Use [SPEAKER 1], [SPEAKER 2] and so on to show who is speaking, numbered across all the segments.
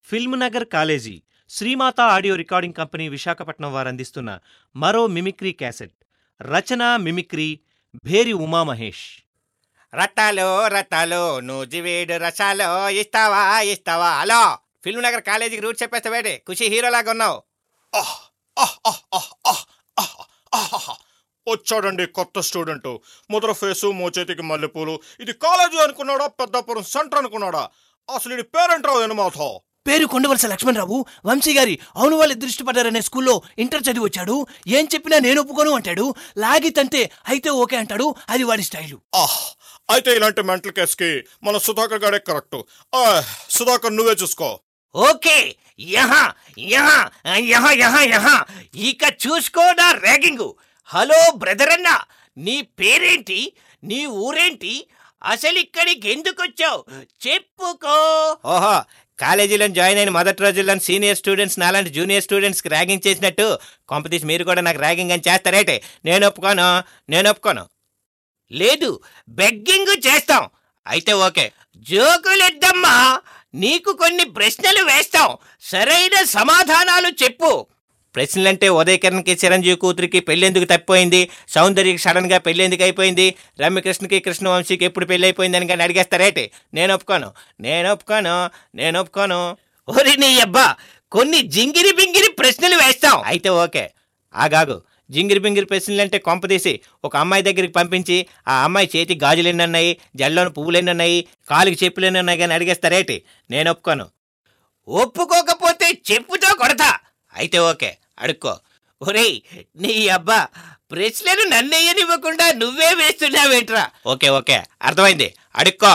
[SPEAKER 1] Film Nagar college Srimatha audio recording company Visakhapatnam వారు అందిస్తున్న మరో మిమిక్రీ క్యాసెట్ రచన మిమిక్రీ భేరి ఉమామహేష్
[SPEAKER 2] రత్తాలు రత్తాలు నూజివీడు రసాలు ఇస్తావా ఇస్తావా హలో ఫిల్మ్ నగర్ కాలేజీకి రూట్ చెప్పేస్తావేటి ఖుషి హీరోలాగా ఉన్నావు
[SPEAKER 3] ఆహ్! ఆహ్! ఆహ్! ఆహ్! ఆహ్! ఆహ్! ఆహ్! ఆహ్! వచ్చాడండి కొత్త స్టూడెంట్ ముద్ర ఫేసు మోచేతికి మల్లెపూలు ఇది కాలేజీ అనుకున్నాడా పెద్దాపురం సెంటర్ అనుకున్నాడా అసలు ఇది పేరెంట్ రావు ఎనమాథో
[SPEAKER 4] పేరు కొండవలస లక్ష్మణరావు వంశీ గారి అవును వాళ్ళు ఇద్దరు ఇష్టపడ్డారనే స్కూల్లో ఇంటర్ చదివి వచ్చాడు ఏం చెప్పినా నేను ఒప్పుకోను అంటాడు లాగి తంతే అయితే ఓకే అంటాడు అది వాడి స్టైలు
[SPEAKER 3] ఆహ్ అయితే ఇలాంటి మెంటల్ కేసుకి మన సుధాకర్ గారే కరెక్ట్ సుధాకర్ నువ్వే చూసుకో
[SPEAKER 2] ఓకే యహా యహా యహా యహా యహా ఇక చూసుకో నా ర్యాగింగు హలో బ్రదర్ అన్న నీ పేరేంటి నీ ఊరేంటి అసలు ఇక్కడికి ఎందుకు వచ్చావు చెప్పుకో ఓహో కాలేజీలో జాయిన్ అయిన మొదటి రోజుల్లో సీనియర్ స్టూడెంట్స్ నాలాంటి జూనియర్ స్టూడెంట్స్కి ర్యాగింగ్ చేసినట్టు కాంపిటీస్ మీరు కూడా నాకు ర్యాగింగ్ అని చేస్తారేటే నేను ఒప్పుకోను నేను ఒప్పుకోను లేదు బెగ్గింగ్ చేస్తాం అయితే ఓకే జోకులెద్దమ్మా నీకు కొన్ని ప్రశ్నలు వేస్తాం సరైన సమాధానాలు చెప్పు ప్రశ్నలంటే ఉదయకిరణ్కి చిరంజీవి కూతురికి పెళ్ళెందుకు తప్పిపోయింది సౌందర్యకి సడన్ గా పెళ్ళెందుకు అయిపోయింది రమ్యకృష్ణకి కృష్ణవంశీకి ఎప్పుడు పెళ్ళి అయిపోయిందని కానీ అడిగేస్తారేటి నేను ఒప్పుకోను నేను ఒప్పుకోను నేను ఒప్పుకోను ఓరి నీ అబ్బా కొన్ని జింగిరి బింగిరి ప్రశ్నలు వేస్తాం అయితే ఓకే ఆగాగు జింగిరి బింగిరి ప్రశ్నలు అంటే కొంపదీసి ఒక అమ్మాయి దగ్గరికి పంపించి ఆ అమ్మాయి చేతి గాజులు ఎన్ని ఉన్నాయి జల్లోని పువ్వులు ఎన్ని ఉన్నాయి కాలుకి చెప్పులు ఎన్ని ఉన్నాయి కానీ అడిగేస్తారేటి నేను ఒప్పుకోను ఒప్పుకోకపోతే చెప్పుతో కొడతా అయితే ఓకే అడుక్కో ఒరేయ్ నీ అబ్బా ప్రశ్నలు నన్నయ్యనివ్వకుండా నువ్వే వేస్తున్నావేంట్రా ఓకే ఓకే అర్థమైంది అడుక్కో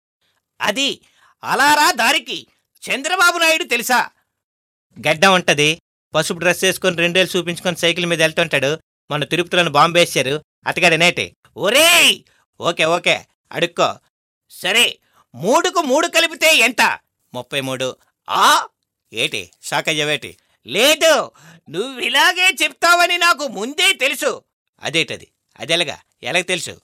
[SPEAKER 2] అది అలారా దారికి చంద్రబాబు నాయుడు తెలుసా గడ్డ ఉంటది పసుపు డ్రెస్ వేసుకొని రెండేళ్ళు చూపించుకొని సైకిల్ మీద వెళ్తుంటాడు మన తిరుపతిలో బాంబు వేశారు అతగాడు నేటి ఒరేయ్ ఓకే ఓకే అడుక్కో సరే మూడుకు మూడు కలిపితే ఎంత ముప్పై మూడు ఆ ఏటి సాకయ్యవేటి లేదు నువ్వు ఇలాగే చెప్తావని నాకు ముందే తెలుసు అదేటది అదెలగా ఎలాగ తెలుసు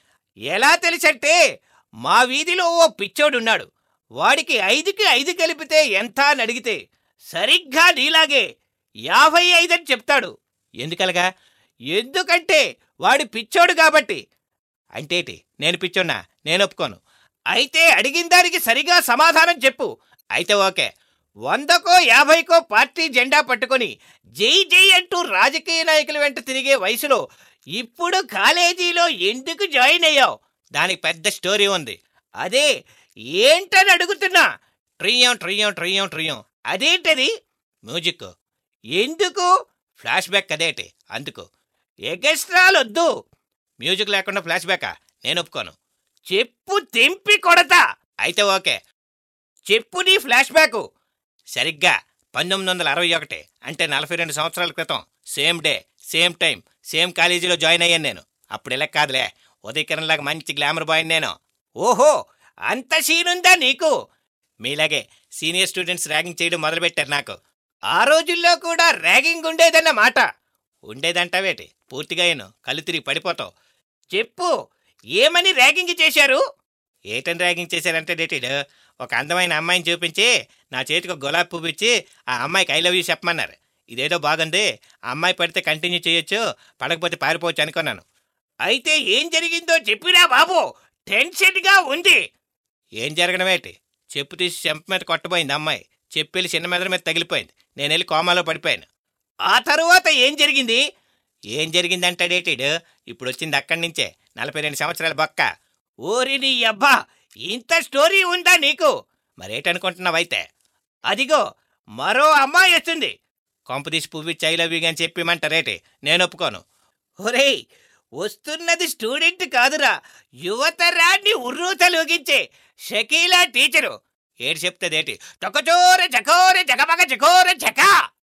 [SPEAKER 2] ఎలా తెలుసంటే మా వీధిలో ఓ పిచ్చోడున్నాడు వాడికి ఐదుకి ఐదు కలిపితే ఎంత అని అడిగితే సరిగ్గా నీలాగే యాభై ఐదని చెప్తాడు ఎందుకలగా ఎందుకంటే వాడి పిచ్చోడు కాబట్టి అంటేటి నేను పిచ్చోన్నా నేను ఒప్పుకోను అయితే అడిగిన దానికి సరిగా సమాధానం చెప్పు అయితే ఓకే వందకో యాభైకో పార్టీ జెండా పట్టుకొని జై జై అంటూ రాజకీయ నాయకుల వెంట తిరిగే వయసులో ఇప్పుడు కాలేజీలో ఎందుకు జాయిన్ అయ్యావు దానికి పెద్ద స్టోరీ ఉంది అదే ఏంటని అడుగుతున్నా ట్రియం ట్రియం ట్రియం ట్రియం అదేంటది మ్యూజిక్ ఎందుకు ఫ్లాష్ బ్యాక్ అదేటి అందుకు ఎగస్ట్రాలొద్దు మ్యూజిక్ లేకుండా ఫ్లాష్ బ్యాకా నేను ఒప్పుకోను చెప్పు తెంపి కొడతా అయితే ఓకే చెప్పు నీ ఫ్లాష్ బ్యాకు సరిగ్గా పంతొమ్మిది వందల అరవై ఒకటి అంటే నలభై రెండు సంవత్సరాల క్రితం same day same time same కాలేజీలో జాయిన్ అయ్యాను నేను అప్పుడు ఇలా కాదులే ఉదయకిరణ్ లాగా మంచి గ్లామర్ బాయ్ నేను ఓహో అంత సీన్ ఉందా నీకు మీలాగే సీనియర్ స్టూడెంట్స్ ర్యాగింగ్ చేయడం మొదలుపెట్టారు నాకు ఆ రోజుల్లో కూడా ర్యాగింగ్ ఉండేదన్న మాట ఉండేదంటావేటి పూర్తిగా ఏను కళ్ళు తిరిగి పడిపోతావు చెప్పు ఏమని ర్యాగింగ్ చేశారు ఏటని ర్యాగింగ్ చేశారంటే డేటిడ్ ఒక అందమైన అమ్మాయిని చూపించి నా చేతికి ఒక గులాబీ పువ్వు ఇచ్చి ఆ అమ్మాయికి ఐ లవ్ యూ చెప్పమన్నారు ఇదేదో బాగుంది ఆ అమ్మాయి పడితే కంటిన్యూ చేయొచ్చు పడకపోతే పారిపోవచ్చు అనుకున్నాను అయితే ఏం జరిగిందో చెప్పిరా బాబు టెన్షన్గా ఉంది ఏం జరగడమేటి చెప్పు తీసి చెంప మీద కొట్టబోయింది అమ్మాయి చెప్పెళ్ళి చిన్న మెదడు మీద తగిలిపోయింది నేను వెళ్ళి కోమాలో పడిపోయాను ఆ తరువాత ఏం జరిగింది ఏం జరిగిందంటాడేటిడు ఇప్పుడు వచ్చింది అక్కడి నుంచే నలభై రెండు సంవత్సరాల బొక్క ఓరి నీ అబ్బా ఇంత స్టోరీ ఉందా నీకు మరేటనుకుంటున్నావైతే అదిగో మరో అమ్మాయి వస్తుంది కొంపదీసి పువ్విచ్చి ఐ లవ్ యూ అని చెప్పిమంటారేటి నేను ఒప్పుకోను ఒరేయ్ వస్తున్నది స్టూడెంట్ కాదురా యువతరాన్ని ఉర్రూతలూగించే షకీలా టీచరు ఏడు చెప్తుందేటి తొక్కచోర జకోర జగమగ జకోర జకా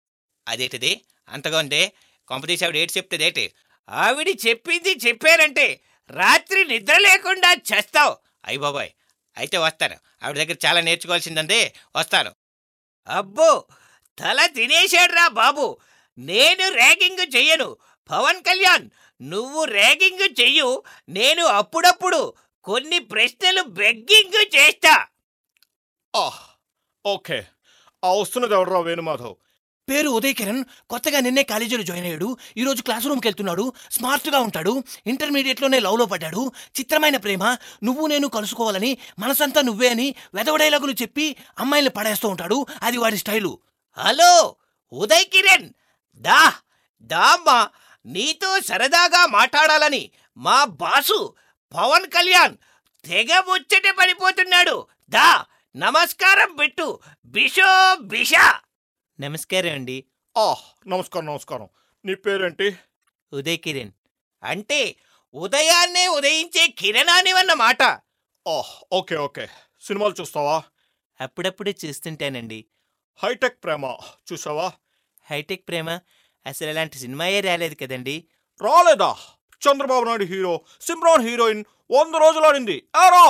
[SPEAKER 2] అదేటిది అంతగా ఉందే కొంపదీసి ఆవిడ ఏడు చెప్తుందేటి ఆవిడ చెప్పింది చెప్పారంటే రాత్రి నిద్ర లేకుండా చేస్తావు అయ్య బాబాయ్ అయితే వస్తాను ఆవిడ దగ్గర చాలా నేర్చుకోవాల్సిందంది వస్తాను అబ్బో తల తినేశాడురా బాబు నేను ర్యాగింగ్ చెయ్యను పవన్ కళ్యాణ్ నువ్వు ర్యాగింగ్ చెయ్యు నేను అప్పుడప్పుడు కొన్ని ప్రశ్నలు బెగ్గింగ్ చేస్తా
[SPEAKER 3] ఆహ్ ఓకే ఆ వస్తున్నది ఎవడరా వేణుమాధవ్
[SPEAKER 4] పేరు ఉదయ్ కిరణ్ కొత్తగా నిన్నే కాలేజీలో జాయిన్ అయ్యాడు ఈ రోజు క్లాస్ రూమ్కి వెళ్తున్నాడు స్మార్ట్గా ఉంటాడు ఇంటర్మీడియట్లోనే లవ్లో పడ్డాడు చిత్రమైన ప్రేమ నువ్వు నేను కలుసుకోవాలని మనసంతా నువ్వే అని వెదవ డైలాగులు చెప్పి అమ్మాయిల్ని పడేస్తూ ఉంటాడు అది వాడి స్టైలు
[SPEAKER 2] హలో ఉదయ్ కిరణ్ దా దామ్మా నీతో సరదాగా మాట్లాడాలని మా బాసు పవన్ కళ్యాణ్ తెగ ముచ్చట పడిపోతున్నాడు దా నమస్కారం పెట్టు బిషో బిషా
[SPEAKER 1] నమస్కారం అండి
[SPEAKER 3] ఆహ్ నమస్కారం నమస్కారం నీ పేరేంటి
[SPEAKER 1] ఉదయ్ కిరణ్
[SPEAKER 2] అంటే ఉదయాన్నే ఉదయించే కిరణానివన్నమాట
[SPEAKER 3] ఆహ్ ఓకే ఓకే సినిమాలు చూస్తావా
[SPEAKER 1] అప్పుడప్పుడు చూస్తుంటానండి
[SPEAKER 3] హైటెక్ ప్రేమ చూసావా
[SPEAKER 1] హైటెక్ ప్రేమ అసలు అలాంటి సినిమాయే రాలేదు కదండి
[SPEAKER 3] రాలేదా చంద్రబాబు నాయుడు హీరో సిమ్రాన్ హీరోయిన్ వంద రోజులు ఆడింది ఏరా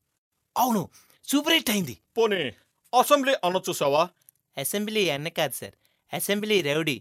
[SPEAKER 4] అవును సూపర్ హిట్ అయింది
[SPEAKER 3] పోనీ అసెంబ్లీ అన్న చూసావా
[SPEAKER 1] అసెంబ్లీ అన్న కాదు సార్ అసెంబ్లీ రౌడీ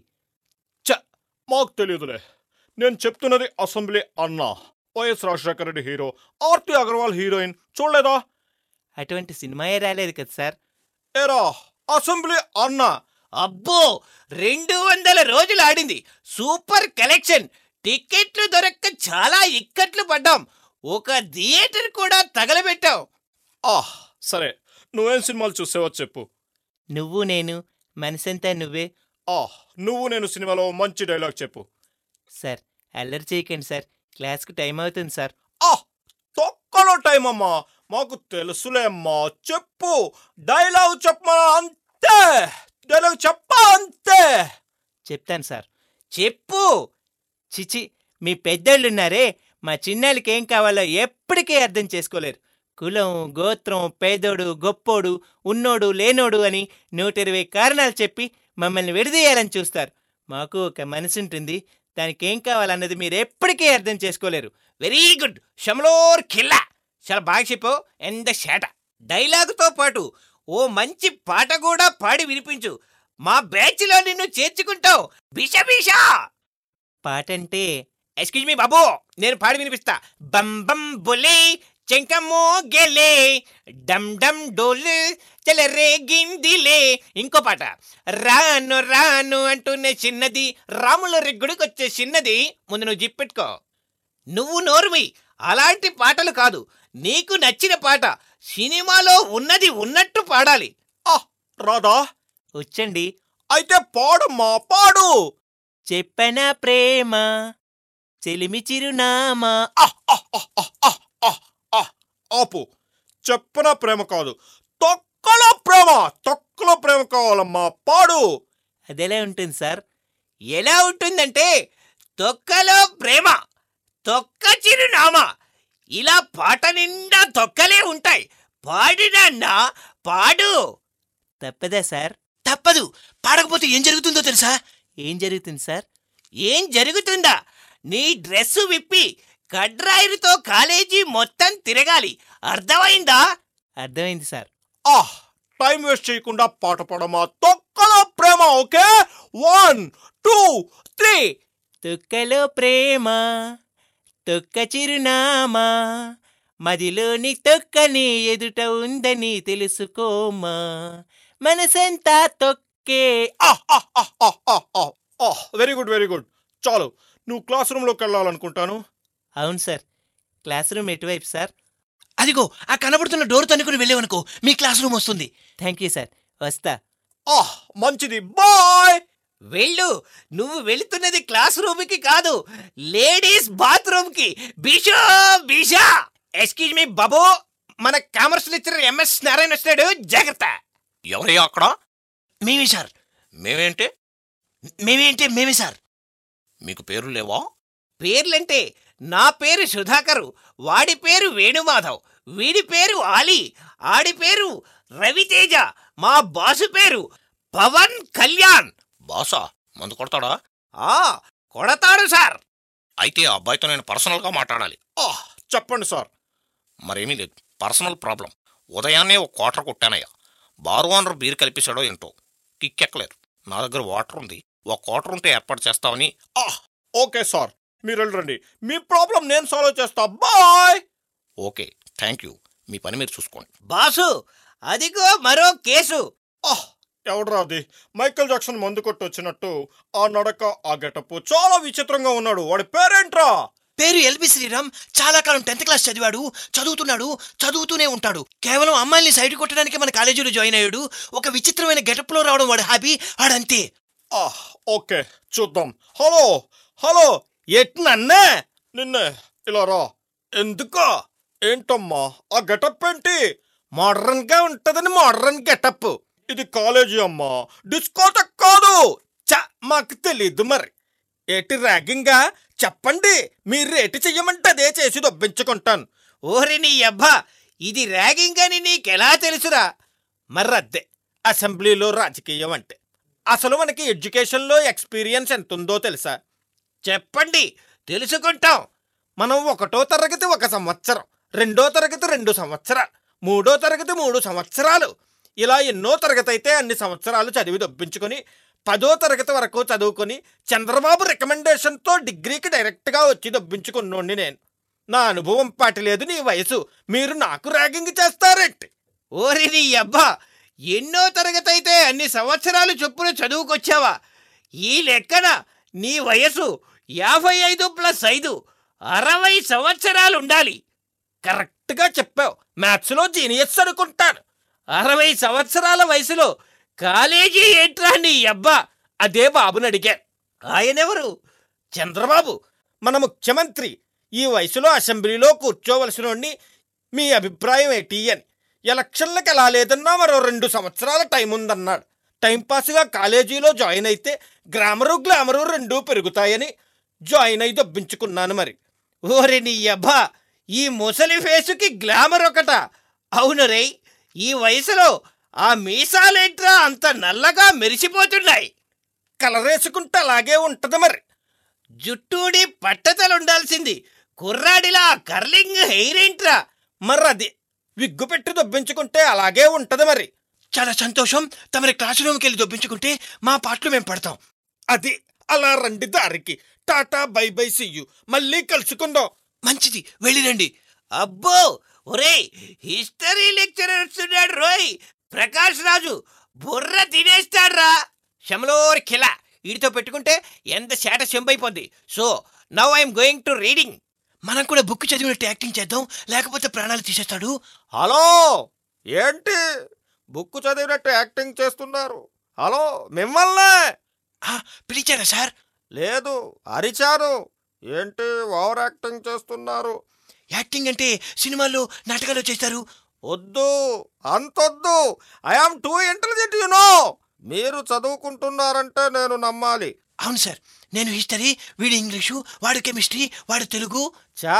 [SPEAKER 3] చ మాకు తెలియదులే నేను చెప్తున్నది అసెంబ్లీ అన్న YS Rajasekhara Reddy hero Aarthi Agarwal heroine చూడలేదా
[SPEAKER 1] అటువంటి సినిమాయే రాలేదు కదా సార్
[SPEAKER 3] ఏరా అసెంబ్లీ అన్న
[SPEAKER 2] అబ్బో రెండు వందల రోజులు ఆడింది సూపర్ కలెక్షన్ టికెట్లు దొరక్క చాలా ఇక్కట్లు పడ్డాం ఒక థియేటర్ కూడా తగలబెట్టాం
[SPEAKER 3] ఆహ్ సరే నువ్వేం సినిమాలు చూసావో చెప్పు
[SPEAKER 1] నువ్వు నేను మనసంతా నువ్వే
[SPEAKER 3] ఆహ్ నువ్వు నేను సినిమాలో మంచి డైలాగ్ చెప్పు
[SPEAKER 1] సార్ అల్లరి చేయకండి సార్ క్లాస్కి టైం అవుతుంది సార్
[SPEAKER 3] ఆహ్ తొక్కలో టైం అమ్మా మాకు తెలుసులే అమ్మా చెప్పు డైలాగ్ చెప్పమా అంతే డైలాగ్ చెప్పా అంతే
[SPEAKER 1] చెప్తాను సార్
[SPEAKER 2] చెప్పు
[SPEAKER 1] చిచి మీ పెద్దోళ్ళు ఉన్నారే మా చిన్నాళ్ళకి ఏం కావాలో ఎప్పటికీ అర్థం చేసుకోలేరు కులం గోత్రం పేదోడు గొప్పోడు ఉన్నోడు లేనోడు అని నూట ఇరవై కారణాలు చెప్పి మమ్మల్ని విడదీయాలని చూస్తారు మాకు ఒక మనసు ఉంటుంది దానికి ఏం కావాలన్నది మీరు ఎప్పటికీ అర్థం చేసుకోలేరు
[SPEAKER 2] వెరీ గుడ్ షమ్లోర్ కిల్లా చాలా బాగా చెప్పు ఎంత షేట డైలాగుతో పాటు ఓ మంచి పాట కూడా పాడి వినిపించు మా బ్యాచ్లో నిన్ను చేర్చుకుంటావు బిష బిషా
[SPEAKER 1] పాట అంటే
[SPEAKER 2] ఎక్స్క్యూజ్ మీ బాబు నేను పాడి వినిపిస్తా బం బం బొలే చెంకమ్మో గెలే డమ్ డమ్ డోలు చెలరే గిందిలే ఇంకో పాట రాను రాను అంటూనే చిన్నది రాముల రెగ్గుడికొచ్చే చిన్నది ముందు నువ్వు జిప్పెట్టుకో నువ్వు నోరుమి అలాంటి పాటలు కాదు నీకు నచ్చిన పాట సినిమాలో ఉన్నది ఉన్నట్టు పాడాలి
[SPEAKER 3] ఆహ్ రాదా
[SPEAKER 1] వచ్చండి
[SPEAKER 3] అయితే పాడమ్మా పాడు
[SPEAKER 1] చెప్పన ప్రేమ చెలిమి చిరునామా
[SPEAKER 3] ఆహ్, ఆహ్, ఆహ్, ఆహ్, ఆహ్, ఆహ్, ఆహ్. ఆపు చెప్పన ప్రేమ కాదు తొక్కలో ప్రేమ తొక్కలో ప్రేమ కావాలమ్మా పాడు
[SPEAKER 1] అదెలా ఉంటుంది సార్
[SPEAKER 2] ఎలా ఉంటుందంటే తొక్కలో ప్రేమ తొక్క చిరునామా ఇలా పాట నిండా తొక్కలే ఉంటాయి పాడినన్నా పాడు
[SPEAKER 1] తప్పదా సార్
[SPEAKER 4] తప్పదు పాడకపోతే ఏం జరుగుతుందో తెలుసా
[SPEAKER 1] ఏం జరుగుతుంది సార్
[SPEAKER 2] ఏం జరుగుతుందా నీ డ్రెస్సు విప్పి కడ్రాయిరుతో కాలేజీ మొత్తం తిరగాలి అర్థమైందా
[SPEAKER 1] అర్థమైంది సార్
[SPEAKER 3] ఆహ్ టైం వేస్ట్ చేయకుండా పాట పాడమ్మా తొక్కలో ప్రేమ ఓకే వన్ టూ త్రీ
[SPEAKER 1] తొక్కలో ప్రేమ తొక్క చిరునామా మదిలోని తొక్కని ఎదుట ఉందని తెలుసుకోమా మనసంతా తొక్కే
[SPEAKER 3] ఆహ్ ఆహ్ ఆహ్ ఆహ్ ఆహ్ ఆహ్ ఆహ్ వెరీ గుడ్ వెరీ గుడ్ చాలు నువ్వు క్లాస్ రూమ్లోకి వెళ్ళాలనుకుంటాను
[SPEAKER 1] అవును సార్ క్లాస్ రూమ్ ఎటువైపు సార్
[SPEAKER 4] అదిగో ఆ కనబడుతున్న డోర్ తన్నుకుని వెళ్ళేవనుకో మీ క్లాస్ రూమ్ వస్తుంది
[SPEAKER 1] థ్యాంక్ యూ సార్ వస్తా
[SPEAKER 3] ఆహ్ మంచిది బాయ్
[SPEAKER 2] వెళ్ళు నువ్వు వెళుతున్నది క్లాస్ రూమ్కి కాదు లేడీస్ బాత్రూమ్కి బిషో బిషా ఎక్స్క్యూజ్ మీ బాబు మన కామర్స్ లెక్చరర్ ఎంఎస్ నారాయణ వస్తున్నాడు జాగ్రత్త
[SPEAKER 5] ఎవరయ్యా అక్కడ
[SPEAKER 4] మేమే సార్
[SPEAKER 5] మేమేంటి
[SPEAKER 4] మేమేంటే మేమే సార్
[SPEAKER 5] మీకు పేర్లు లేవా
[SPEAKER 2] పేర్లంటే నా పేరు సుధాకరు వాడి పేరు వేణుమాధవ్ వీడి పేరు ఆలీ ఆడి పేరు రవితేజ మా బాసు పేరు పవన్ కళ్యాణ్
[SPEAKER 5] బాసా మందు కొడతాడా
[SPEAKER 2] ఆ కొడతాడు సార్
[SPEAKER 5] అయితే ఆ అబ్బాయితో నేను పర్సనల్గా మాట్లాడాలి
[SPEAKER 3] ఆహ్ చెప్పండి సార్
[SPEAKER 5] మరేమీ లేదు పర్సనల్ ప్రాబ్లం ఉదయాన్నే ఒక క్వార్టర్ కొట్టానయ్యా బారు ఓనర్ బీర్ కల్పించాడో ఏంటో కిక్కెక్కలేదు నా దగ్గర వాటర్ ఉంది ఒక క్వార్టర్ ఉంటే ఏర్పాటు చేస్తామని
[SPEAKER 3] ఆహ్ ఓకే సార్ మీరు వెళ్ళండి మీ ప్రాబ్లం నేను సాల్వ్ చేస్తా బాయ్
[SPEAKER 5] ఓకే థ్యాంక్ యూ మీ పని మీరు చూసుకోండి
[SPEAKER 2] బాసు అదిగో మరో కేసు
[SPEAKER 3] ఆహ్ ఎవడ్రా అది మైకేల్ జాక్సన్ మందు కొట్టి వచ్చినట్టు ఆ నడక ఆ గెటప్ చాలా విచిత్రంగా ఉన్నాడు వాడి పేరేంట్రా
[SPEAKER 4] పేరు ఎల్బి శ్రీరామ్ చాలా కాలం టెన్త్ క్లాస్ చదివాడు చదువుతున్నాడు చదువుతూనే ఉంటాడు కేవలం అమ్మాయిల్ని సైడ్ కొట్టడానికి మన కాలేజీలో జాయిన్ అయ్యాడు ఒక విచిత్రమైన గెటప్ లో రావడం వాడు హాబీ ఆడంతే
[SPEAKER 3] ఆ, ఓకే చూద్దాం హలో హలో
[SPEAKER 2] ఎట్ నన్నే
[SPEAKER 3] నిన్నే ఇలా రా
[SPEAKER 2] ఎందుకో
[SPEAKER 3] ఏంటమ్మా ఆ గెటప్ ఏంటి
[SPEAKER 2] మోడర్న్ గా ఉంటదని మోడర్న్ గెటప్
[SPEAKER 3] ఇది కాలేజీ అమ్మా డిస్కోటెక్ కాదు
[SPEAKER 2] చ మాకు తెలీదు మరి ఏటి ర్యాగింగా చెప్పండి మీరు ఏటి చెయ్యమంటే అదే చేసి దొబ్బించుకుంటాను ఓరి నీ అబ్బా ఇది ర్యాగింగ్ అని నీకెలా తెలుసురా మర్రద్దే అసెంబ్లీలో రాజకీయం అంటే అసలు మనకి ఎడ్యుకేషన్లో ఎక్స్పీరియన్స్ ఎంత ఉందో తెలుసా చెప్పండి తెలుసుకుంటాం మనం ఒకటో తరగతి ఒక సంవత్సరం రెండో తరగతి రెండు సంవత్సరాలు మూడో తరగతి మూడు సంవత్సరాలు ఇలా ఎన్నో తరగతి అయితే అన్ని సంవత్సరాలు చదివి దొబ్బించుకొని పదో తరగతి వరకు చదువుకొని చంద్రబాబు రికమెండేషన్తో డిగ్రీకి డైరెక్ట్గా వచ్చి దొబ్బించుకున్నోండి నేను నా అనుభవం పాటిలేదు నీ వయసు మీరు నాకు ర్యాగింగ్ చేస్తారేంటి ఓరి నీ అబ్బా ఎన్నో తరగతి అయితే అన్ని సంవత్సరాలు చొప్పున చదువుకొచ్చావా ఈ లెక్కన నీ వయసు యాభై ఐదు ప్లస్ ఐదు అరవై సంవత్సరాలు ఉండాలి కరెక్ట్గా చెప్పావు మ్యాథ్స్లో జీనియస్ అనుకుంటాను అరవై సంవత్సరాల వయసులో కాలేజీ ఏంట్రా నీ అబ్బా అదే బాబుని అడిగారు ఆయనెవరు చంద్రబాబు మన ముఖ్యమంత్రి ఈ వయసులో అసెంబ్లీలో కూర్చోవలసినోడిని మీ అభిప్రాయం ఏంటి అని ఎలక్షన్లకు ఎలా లేదన్నా మరో రెండు సంవత్సరాల టైం ఉందన్నాడు టైంపాస్గా కాలేజీలో జాయిన్ అయితే గ్రామరు గ్లామరు రెండూ పెరుగుతాయని జాయిన్ అయి దొబ్బించుకున్నాను మరి ఓరి నీ అబ్బా ఈ ముసలి ఫేసుకి గ్లామర్ ఒకట అవును రే ఈ వయసులో ఆ మీసాలేంట్రా అంత నల్లగా మెరిసిపోతున్నాయి కలరేసుకుంటే అలాగే ఉంటది మరి జుట్టూడి పట్టతలుండాల్సింది కుర్రాడిలా ఆ కర్లింగ్ హెయిర్ ఏంట్రా మర్రది విగ్గు పెట్టి దొబ్బించుకుంటే అలాగే ఉంటది మరి
[SPEAKER 4] చాలా సంతోషం తమరి క్లాస్ రూమ్కి వెళ్ళి దొబ్బించుకుంటే మా పాటలు మేము పడతాం
[SPEAKER 2] అది అలా రండి దారికి టాటా బై బై సియ్యు మళ్ళీ కలుసుకుందాం
[SPEAKER 4] మంచిది వెళ్ళిరండి
[SPEAKER 2] అబ్బో ఒరే హిస్టరీ లెక్చరర్ వస్తున్నాడు రోయ్ ప్రకాష్ రాజు బుర్ర తినేస్తాడ్రా శమలోర్ ఖిల వీడితో పెట్టుకుంటే ఎంత శాట చెంపైపోద్ది so now I'm going to reading
[SPEAKER 4] మనం కూడా బుక్ చదివినట్టు యాక్టింగ్ చేద్దాం లేకపోతే ప్రాణాలు తీసేస్తాడు
[SPEAKER 3] హలో ఏంటి బుక్ చదివినట్టు యాక్టింగ్ చేస్తున్నారు హలో మిమ్మల్నే
[SPEAKER 4] ఆ, పిలిచారా సార్
[SPEAKER 3] లేదు అరిచాను ఏంటి ఓవర్ యాక్టింగ్ చేస్తున్నారు
[SPEAKER 4] యాక్టింగ్ అంటే సినిమాల్లో నాటకాల్లో చేస్తారు
[SPEAKER 3] వద్దు అంతొద్దు I am too intelligent you know మీరు చదువుకుంటున్నారంటే నేను నమ్మాలి
[SPEAKER 4] అవును సార్ నేను హిస్టరీ వీడు ఇంగ్లీషు వాడు కెమిస్ట్రీ వాడు తెలుగు
[SPEAKER 3] చా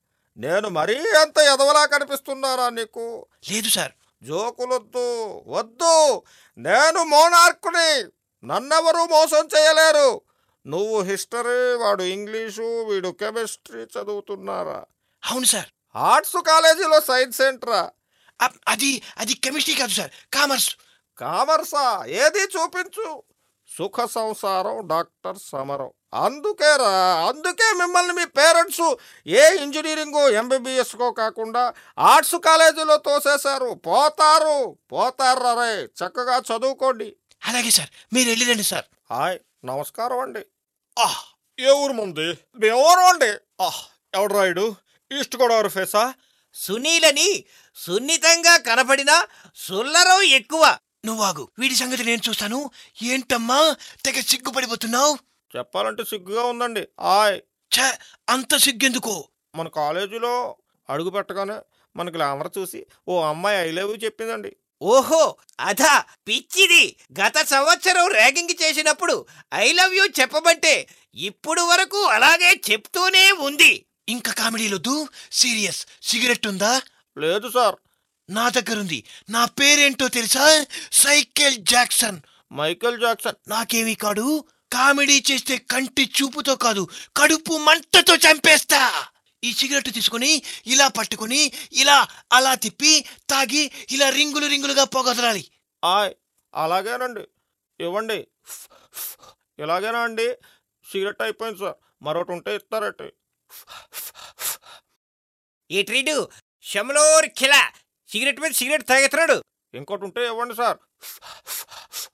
[SPEAKER 3] నేను మరీ అంత ఎదవలా కనిపిస్తున్నారా నీకు
[SPEAKER 4] లేదు సార్
[SPEAKER 3] జోకులొద్దు వద్దు నేను మోనార్కుని నన్నెవరూ మోసం చేయలేరు నువ్వు హిస్టరీ వాడు ఇంగ్లీషు వీడు కెమిస్ట్రీ చదువుతున్నారా
[SPEAKER 4] అవును సార్
[SPEAKER 3] ఆర్ట్స్ కాలేజీలో సైన్స్ సెంటరా
[SPEAKER 4] అ- అది అది కెమిస్ట్రీ కాదు సార్ కామర్స్
[SPEAKER 3] కామర్సా ఏది చూపించు సుఖ సంసారం డాక్టర్ సమరం అందుకేరా అందుకే మిమ్మల్ని మీ పేరెంట్స్ ఏ ఇంజనీరింగ్ ఎంబీబీఎస్కో కాకుండా ఆర్ట్స్ కాలేజీలో తోసేశారు పోతారు పోతారు రే చక్కగా చదువుకోండి
[SPEAKER 4] అలాగే సార్ మీరు వెళ్ళిరండి సార్
[SPEAKER 3] హాయ్ నమస్కారం అండి ఆహ్ ఏ ఊరు మంది ఎవరు అండి ఆహ్ ఎవడు రాయుడు ఈస్ట్ గోదావరి ఫేసా
[SPEAKER 2] సునీలని సున్నితంగా కనపడినా సుల్లరం ఎక్కువ
[SPEAKER 4] నువ్వాగు వీడి సంగతి నేను చూస్తాను ఏంటమ్మా తెగ సిగ్గుపడిపోతున్నావు
[SPEAKER 3] చెప్పాలంటే సిగ్గుగా ఉందండి హాయ్
[SPEAKER 4] ఛ అంత సిగ్గెందుకు
[SPEAKER 3] మన కాలేజీలో అడుగు పెట్టగానే మన గ్లామర్ చూసి ఓ అమ్మాయి ఐ లవ్ యూ చెప్పిందండి
[SPEAKER 2] ఓహో అదా పిచ్చిది గత సంవత్సరం ర్యాగింగ్ చేసినప్పుడు ఐ లవ్ యూ చెప్పమంటే ఇప్పుడు వరకు అలాగే చెప్తూనే ఉంది
[SPEAKER 4] ఇంకా కామెడీలొద్దు సీరియస్ సిగరెట్ ఉందా
[SPEAKER 3] లేదు సార్
[SPEAKER 4] నా దగ్గరుంది నా పేరేంటో తెలుసా సైకిల్ జాక్సన్
[SPEAKER 3] మైకేల్ జాక్సన్
[SPEAKER 4] నాకేమీ కాడు కామెడీ చేస్తే కంటి చూపుతో కాదు కడుపు మంటతో చంపేస్తా ఈ సిగరెట్ తీసుకుని ఇలా పట్టుకుని ఇలా అలా తిప్పి తాగి ఇలా రింగులు రింగులుగా పొగదలాలి
[SPEAKER 3] హాయ్ అలాగేనండి ఇవ్వండి ఇలాగేనా అండి సిగరెట్ అయిపోయింది సార్ మరొకటి ఉంటే ఇస్తారట
[SPEAKER 2] ఈ ట్రీడు షమలోర్ ఖిలా సిగరెట్ మీద సిగరెట్ తాగుతున్నాడు
[SPEAKER 3] ఇంకోటి ఉంటే ఇవ్వండి సార్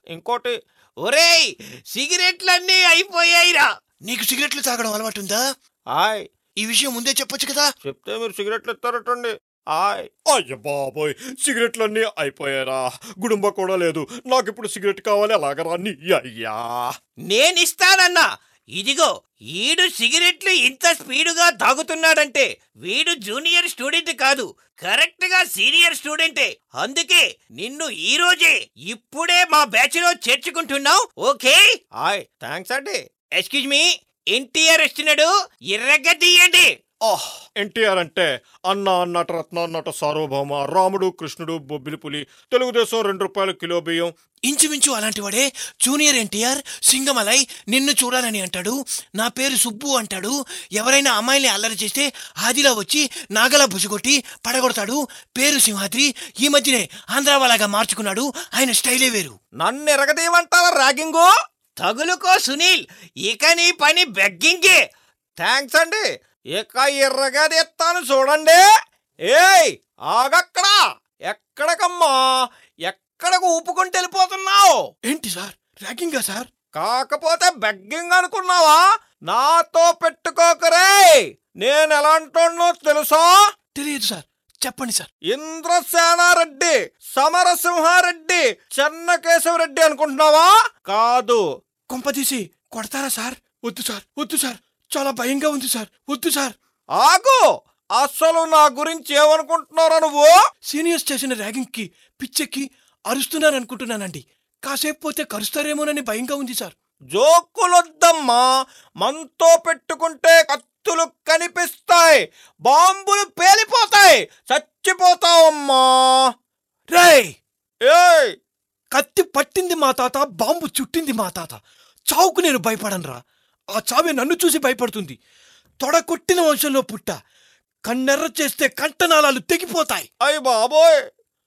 [SPEAKER 3] ఇంకోటి
[SPEAKER 2] ఒరేయ్ సిగరెట్లన్నీ అయిపోయాయిరా
[SPEAKER 4] నీకు సిగరెట్లు తాగడం అలవాటు ఉందా
[SPEAKER 3] ఆయ్
[SPEAKER 4] ఈ విషయం ముందే చెప్పొచ్చు కదా
[SPEAKER 3] చెప్తే మీరు సిగరెట్లు ఇస్తారటండి ఆయ్ అయ్య బాబోయ్ సిగరెట్లన్నీ అయిపోయారా గుడుంబ కూడా లేదు నాకు ఇప్పుడు సిగరెట్ కావాలి అలాగరా నీ అయ్యా
[SPEAKER 2] నేనిస్తానన్నా ఇదిగో ఈడు సిగరెట్లు ఇంత స్పీడుగా తాగుతున్నాడంటే వీడు జూనియర్ స్టూడెంట్ కాదు కరెక్ట్ గా సీనియర్ స్టూడెంటే అందుకే నిన్ను ఈ రోజే ఇప్పుడే మా బ్యాచ్ లో చేర్చుకుంటున్నావు ఓకే
[SPEAKER 3] ఆయ్ థ్యాంక్స్ అండి
[SPEAKER 2] ఎక్స్క్యూజ్ మీ ఎన్టీఆర్ వస్తున్నాడు ఎర్రగా తీయండి
[SPEAKER 3] ఆహ్ ఎన్టీఆర్ అంటే అన్న అన్నట రత్న అన్నట సార్వభౌమ రాముడు కృష్ణుడు బొబ్బిలి పులి తెలుగుదేశం రెండు రూపాయల కిలో బియ్యం
[SPEAKER 4] ఇంచుమించు అలాంటి వాడే జూనియర్ ఎన్టీఆర్ సింగమలై నిన్ను చూడాలని అంటాడు నా పేరు సుబ్బు అంటాడు ఎవరైనా అమ్మాయిని అల్లరి చేస్తే ఆదిలా వచ్చి నాగలా బుజుగొట్టి పడగొడతాడు పేరు సింహాద్రి ఈ మధ్యనే ఆంధ్రా వాళ్ళగా మార్చుకున్నాడు ఆయన స్టైలే వేరు
[SPEAKER 3] నన్ను ఎరగదేమంటావా ర్యాగింగు
[SPEAKER 2] తగులుకో సునీల్ ఇక నీ పని బెగ్గింగే
[SPEAKER 3] థ్యాంక్స్ అండి ఇక ఎర్రగా తెస్తాను చూడండి ఏయ్ ఆగక్కడ ఎక్కడికమ్మా ఎక్కడికి ఊపుకుంటూ వెళ్ళిపోతున్నావు
[SPEAKER 4] ఏంటి సార్ ర్యాగింగా సార్
[SPEAKER 3] కాకపోతే బెగ్గింగ్ అనుకున్నావా నాతో పెట్టుకోకరే నేను ఎలాంటోనో తెలుసా
[SPEAKER 4] తెలియదు సార్ చెప్పండి సార్
[SPEAKER 3] ఇంద్రసేనారెడ్డి సమరసింహారెడ్డి చెన్నకేశవరెడ్డి అనుకుంటున్నావా కాదు
[SPEAKER 4] కొంపదీసి కొడతారా సార్ వద్దు సార్ వద్దు సార్ చాలా భయంగా ఉంది సార్ వద్దు సార్
[SPEAKER 3] ఆగు అసలు నా గురించి ఏమనుకుంటున్నారా నువ్వు
[SPEAKER 4] సీనియర్స్ చేసిన ర్యాగింగ్ కి పిచ్చెక్కి అరుస్తున్నారు అనుకుంటున్నానండి కాసేపు పోతే కరుస్తారేమోనని భయంగా ఉంది సార్
[SPEAKER 3] జోకులొద్దమ్మా మనతో పెట్టుకుంటే కత్తులు కనిపిస్తాయి బాంబులు పేలిపోతాయి చచ్చిపోతావమ్మా
[SPEAKER 4] రేయ్
[SPEAKER 3] ఏయ్
[SPEAKER 4] కత్తి పట్టింది మా తాత బాంబు చుట్టింది మా తాత చావుకు నేను భయపడనురా ఆ చావే నన్ను చూసి భయపడుతుంది తొడ కొట్టిన వంశంలో పుట్ట కన్నెర్ర చేస్తే కంటనాళాలు తెగిపోతాయి
[SPEAKER 3] అయ్ బాబోయ్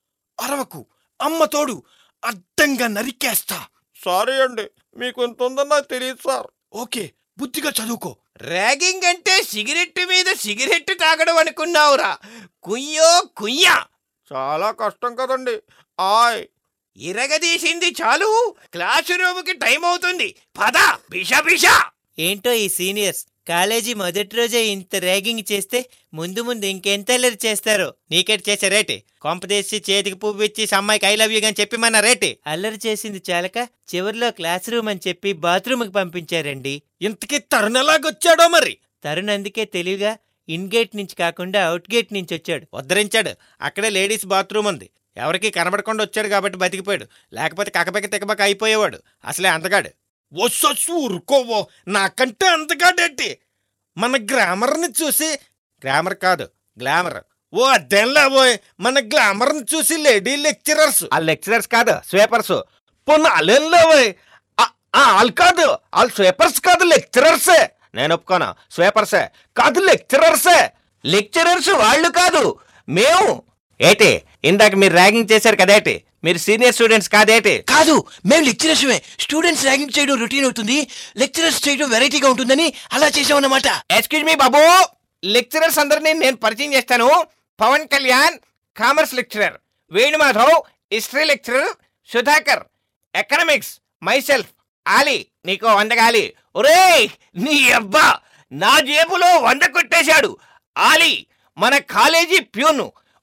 [SPEAKER 4] అరవకు అమ్మ తోడు అడ్డంగా నరికేస్తా
[SPEAKER 3] సారీ అండి మీకు ఇంత ఉందని నాకు తెలియదు సార్
[SPEAKER 4] ఓకే బుద్ధిగా చదువుకో
[SPEAKER 2] ర్యాగింగ్ అంటే సిగరెట్ మీద సిగరెట్ తాగడం అనుకున్నావురా కుయ్యో కుయ్యా
[SPEAKER 3] చాలా కష్టం కదండి ఆయ్
[SPEAKER 2] ఇరగదీసింది చాలు క్లాసు రూమ్కి టైం అవుతుంది పద బిష బిష
[SPEAKER 1] ఏంటో ఈ సీనియర్స్ కాలేజీ మొదటి రోజే ఇంత ర్యాగింగ్ చేస్తే ముందు ముందు ఇంకెంత అల్లరి చేస్తారో నీకెట్ చేసే రేటి కొంపదేసి చేతికి పువ్వు ఇచ్చి అమ్మాయికి ఐ లవ్ యూ అని చెప్పి మన రేటి అల్లరి చేసింది చాలక చివరిలో క్లాస్ రూమ్ అని చెప్పి బాత్రూమ్కి పంపించారండి
[SPEAKER 3] ఇంతకీ తరుణ్ ఎలాగొచ్చాడో మరి
[SPEAKER 1] తరుణ్ అందుకే తెలివిగా ఇన్ గేట్ నుంచి కాకుండా అవుట్ గేట్ నుంచి వచ్చాడు
[SPEAKER 3] ఉద్ధరించాడు అక్కడే లేడీస్ బాత్రూమ్ ఉంది ఎవరికి కనబడకుండా వచ్చాడు కాబట్టి బతికిపోయాడు లేకపోతే కకబెక తికబక అయిపోయేవాడు అసలే అందగాడు వస్సొచ్చు ఊరుకోవో నాకంటే అందగాడేంటి మన గ్రామర్ని చూసి గ్రామర్ కాదు గ్లామర్ ఓ అదేంలా పోయ్ మన గ్లామర్ని చూసి లేడీ లెక్చరర్స్ ఆ లెక్చరర్స్ కాదు స్వీపర్స్ పొన్న అల్లెంలో పోయ్ వాళ్ళు కాదు వాళ్ళు స్వీపర్స్ కాదు లెక్చరర్సే నేను ఒప్పుకోను స్వీపర్సే కాదు లెక్చరర్సే లెక్చరర్స్ వాళ్ళు కాదు మేము ఏటి ఇందాక మీరు ర్యాగింగ్ చేశారు కదేటి మీరు సీనియర్ స్టూడెంట్స్ కాదేటి
[SPEAKER 4] కాదు మేము లెక్చరర్స్మే స్టూడెంట్స్ ర్యాగింగ్ చేయడం రొటీన్ అవుతుంది లెక్చరర్స్ చేయడం వెరైటీగా ఉంటుందని అలా చేసామన్నమాట
[SPEAKER 2] ఎక్స్క్యూజ్ మీ బాబు లెక్చరర్స్ అందరినీ నేను పరిచయం చేస్తాను Pawan Kalyan commerce lecturer Venumadhav history lecturer Sudhakar economics myself Ali నీకు వంద గాలి ఒరేయ్ నీ అబ్బా నా జేబులో వంద కొట్టేశాడు ఆలీ మన కాలేజీ ప్యూను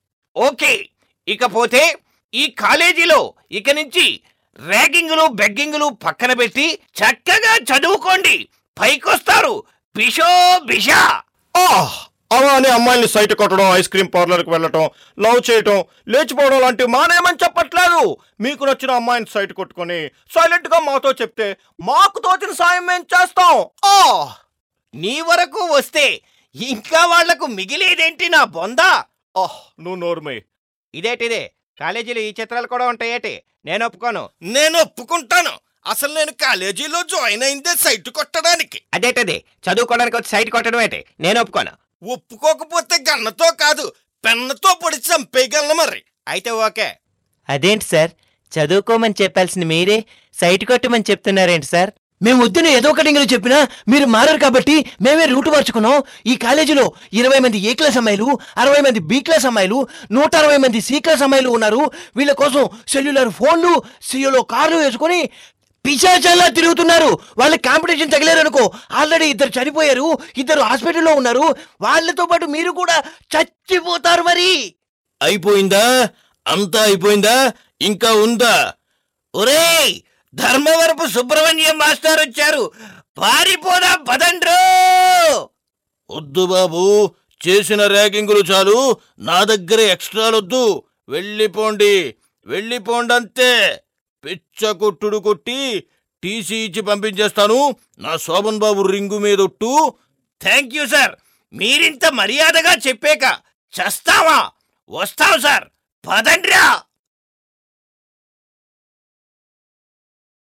[SPEAKER 2] ఓకే ఇకపోతే ఈ కాలేజీలో ఇక నుంచి ర్యాగింగులు బెగ్గింగులు పక్కన పెట్టి చక్కగా చదువుకోండి పైకొస్తారు బిషో బిషా
[SPEAKER 3] అలా అని అమ్మాయిని సైట్ కొట్టడం ఐస్ క్రీమ్ పార్లర్కి వెళ్ళటం లవ్ చేయటం లేచిపోవడం లాంటివి మానేమని చెప్పట్లేదు మీకు నచ్చిన అమ్మాయిని సైట్ కొట్టుకొని సైలెంట్ గా మాతో చెప్తే మాకు తోచిన సాయం మేము చేస్తాం ఆ
[SPEAKER 2] నీ వరకు వస్తే ఇంకా వాళ్లకు మిగిలేదేంటి నా బొందా
[SPEAKER 3] ఆహ్ నువ్వు నోర్మై
[SPEAKER 2] ఇదేటిదే కాలేజీలో ఈ చిత్రాలు కూడా ఉంటాయేటి నేను ఒప్పుకోను
[SPEAKER 3] నేను ఒప్పుకుంటాను అసలు నేను కాలేజీలో జాయిన్ అయిందే సైట్ కొట్టడానికి
[SPEAKER 2] అదేటది చదువుకోవడానికి వచ్చి సైట్ కొట్టడం ఏంటి నేను ఒప్పుకోను
[SPEAKER 3] ఒప్పుకోకపోతే గన్నతో కాదు పెన్నతో పొడి చంపేయగలను మరి
[SPEAKER 2] అయితే ఓకే
[SPEAKER 1] అదేంటి సార్ చదువుకోమని చెప్పాల్సిన మీరే సైట్ కొట్టమని చెప్తున్నారేంటి సార్
[SPEAKER 4] మేము వద్దని ఏదో ఒకటి ఇంగ్లీష్ చెప్పినా మీరు మారారు కాబట్టి మేమే రూట్ మార్చుకున్నాం ఈ కాలేజీలో ఇరవై మంది ఏ క్లాస్ అమ్మాయిలు అరవై మంది బి క్లాస్ అమ్మాయిలు నూట అరవై మంది సి క్లాస్ అమ్మాయిలు ఉన్నారు వీళ్ళ కోసం సెల్యులర్ ఫోన్లు సియోలో కార్లు వేసుకొని పిశాచాలా తిరుగుతున్నారు వాళ్ళకి కాంపిటీషన్ తగిలేరనుకో ఆల్రెడీ ఇద్దరు చనిపోయారు ఇద్దరు హాస్పిటల్లో ఉన్నారు వాళ్ళతో పాటు మీరు కూడా చచ్చిపోతారు మరి
[SPEAKER 6] అయిపోయిందా అంతా అయిపోయిందా ఇంకా ఉందా
[SPEAKER 2] ఒరేయ్ ధర్మవరపు సుబ్రహ్మణ్యం మాస్టర్ వచ్చారు పారిపోదా పదండ్రో
[SPEAKER 6] వద్దు బాబు చేసిన ర్యాగింగులు చాలు నా దగ్గర ఎక్స్ట్రాలొద్దు వెళ్ళిపోండి వెళ్ళిపోండి అంతే పిచ్చ కొట్టుడు కొట్టి టీసీ ఇచ్చి పంపించేస్తాను నా శోభన్ బాబు రింగు మీదొట్టు
[SPEAKER 2] థ్యాంక్ యూ సార్ మీరింత మర్యాదగా చెప్పాక చస్తావా వస్తాం సార్ పదండ్రా